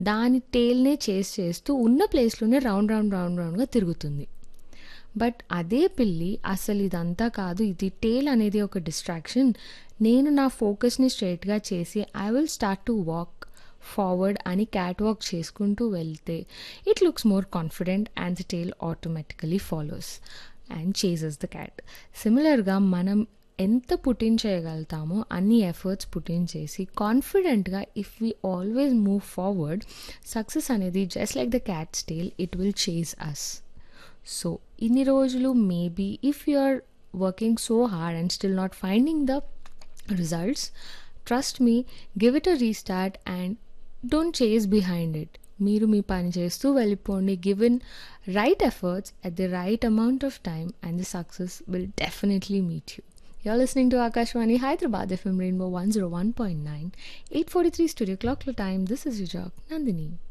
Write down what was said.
దాని టేల్‌నే చేస్ చేస్తూ ఉన్న ప్లేస్‌లోనే రౌండ్, రౌండ్, రౌండ్, రౌండ్‌గా తిరుగుతుంది. బట్ అదే పిల్లి అసలు ఇదంతా కాదు. ఇది టేల్ అనేది ఒక డిస్ట్రాక్షన్. నేను నా ఫోకస్‌ని స్ట్రెయిట్‌గా చేసి I will start to walk forward అని క్యాట్ వాక్ చేసుకుంటూ వెళ్తే it looks more confident and the tail automatically follows and chases the cat. సిమిలర్‌గా మనం ఎంత పుట్ ఇన్ చేయగలుగుతామో అన్ని ఎఫర్ట్స్ పుట్ ఇన్ చేసి కాన్ఫిడెంట్‌గా if we always move forward success అనేది just like the cat's tail it will chase us. So ఇన్ని రోజులు maybe if you are working so hard and still not finding the results trust me give it a restart and don't chase behind it. మీరు మీ పని చేస్తూ వెళ్ళిపోండి. Give in right efforts at the right amount of time and the success will definitely meet you. You're listening to Akashvani Hyderabad FM Rainbow 101.9, 8:43 studio clock time. This is your job, Nandini.